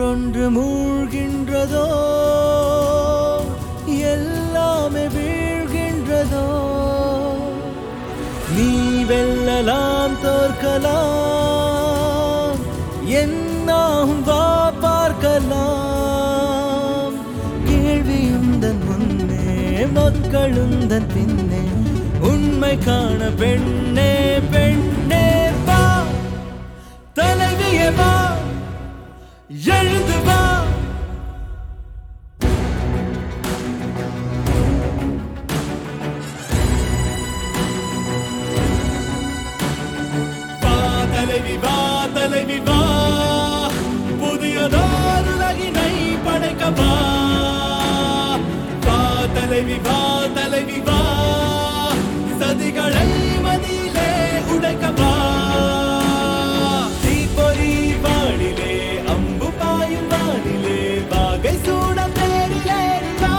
ஒன்று மூழ்கின்றதோ எல்லாமே வீழ்கின்றதோ நீ வெல்லலாம் தோற்கலாம் என்னாகும் வா பார்க்கலாம் கேள்வியுந்தன் முன்னே மக்களுந்தன் பின்னே உண்மை காண பெண்ணே பெண்ணே வா தலைவியே வா எழுந்து வா வா தலைவி வா தலைவி வா புதியதோர் உலகினை படைக்க வா வா தலைவி வா தலைவி வா சதிகளை மதியிலே உடைக்க வா தீப்பொறி வானிலே அம்பு பாயும் வானிலே வாகை சூட தேரிலேறி வா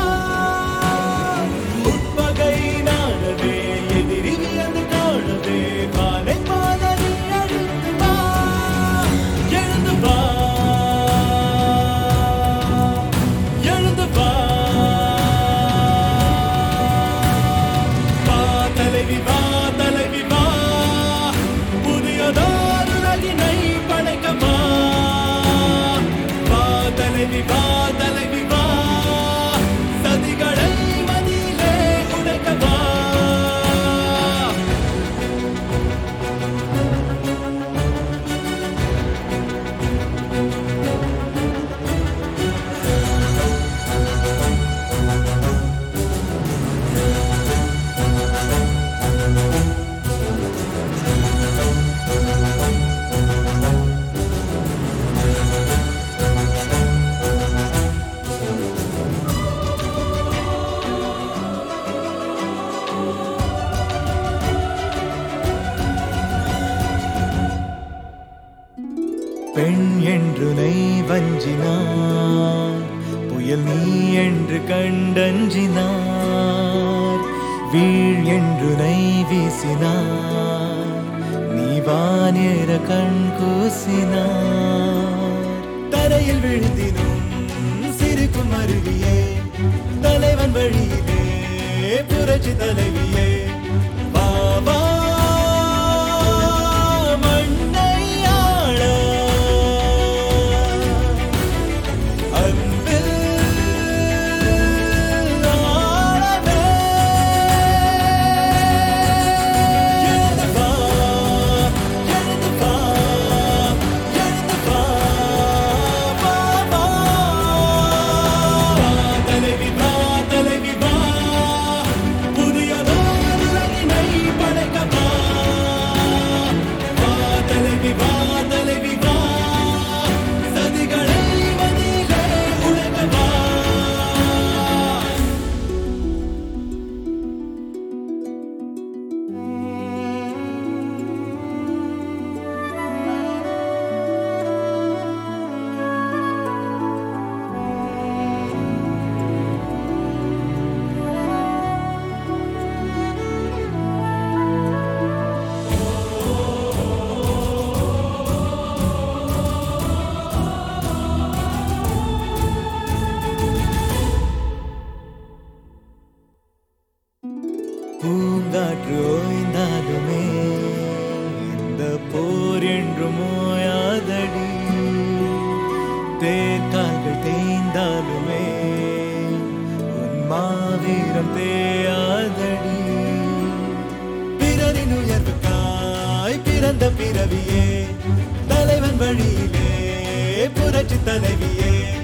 உட்பகை நாடவே எதிரி வியந்து காணவே வானை போல நீ அழித்து வா எழுந்து வா எழுந்து வா வா தலைவி வா தலைவி வா புதியதோர் உலகினை படைக்க வா வா தலைவி வா தலைவி வா சதிகளை மதியிலே உடைக்க வா பெண் என்று நை வஞ்சினார் புயல் நீ என்று கண்டஞ்சினார் வீழ் என்று நை வீசினார் நீ வானேற கண் கூசினார் தரையில் விழுந்தினும் சிரிக்கும் அருவியே தலைவன் வழியிலே புரட்சி தலைவியே வா வா மண்ணை ஆள அன்பில் ஆழவே எழுந்து வா எழுந்து வா எழுந்து வா வா வா தலைவி வா தலைவி வா புதியதோர் உலகினை படைக்க வா வா தலைவி வா தலைவி வா சதிகளை மதியிலே உடைக்க வா பூங்காற்று ஓய்ந்தாலுமே இந்த போர் என்றும் ஓயாதடி தேர்கால்கள் தேய்ந்தாலுமே உன் மாவீரம் தேயாதடி பிறரின் உயர்வுக்காய் பிறந்த பிறவியே தலைவன் வழியிலே புரட்சி தலைவியே